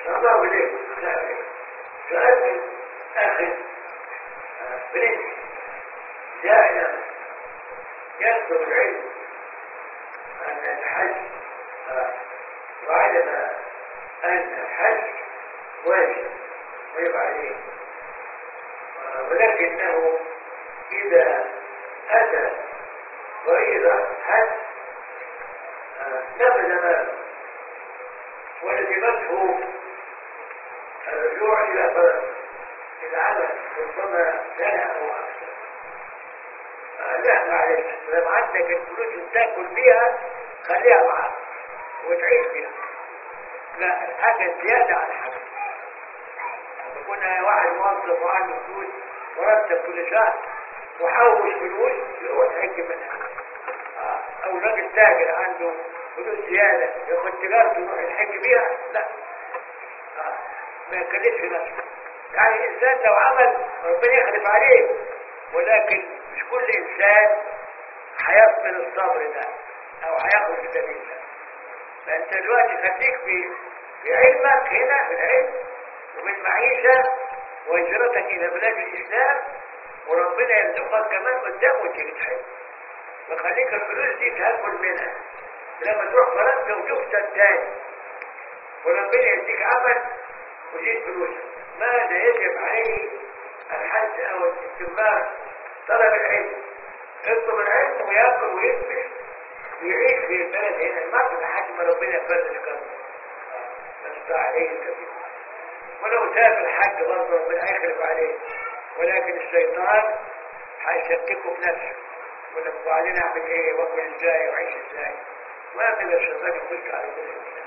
الله إليك سألت أخي بنت دائما يكتب العلم أن الحج وعلم أن الحج واجب ويبقى عليه ولكنه إذا أتى فريضة حج نفذ ماله ولزمته الرجوع إلى العمل ربما سنة أو أكثر لا معلش لما عندك الفلوس تاكل بيها خليها معاك وتعيش بيها لا الحاجة زيادة عن حاجة كنا واحد موظف وعنده فلوس مرتب كل شهر وحوش فلوس هو تحج منها او راجل تاجر عنده فلوس زيادة ياخد تجارته يروح يحج بيها لا ما يكلفش نفسه يعني الانسان لو عمل ربنا يخلف عليه ولكن مش كل انسان هيقبل الصبر ده او هياخد في سبيل الله فانت دلوقتي خليك في في علمك هنا في العلم وبالمعيشة وهجرتك الى بلاد الاسلام وربنا يرزقك كمان قدام وتيجي تحج وخليك الفلوس دي تاكل منها لما تروح فرنسا وتفتن تاني وربنا يديك عمل وتجيب فلوسك ماذا يجب عليه الحج او الاستمرار طلب العلم يطلب العلم وياكل ويلبس ويعيش في البلد هنا المرض لحد ما ربنا يفرج كرمه نستطاع عليه الكبير ولو سافر الحج برضه ربنا هيخلف عليه ولكن الشيطان هيشككه في نفسه يقول لك وبعدين اعمل ايه واكل ازاي واعيش ازاي ما كده الشيطان يخش على كل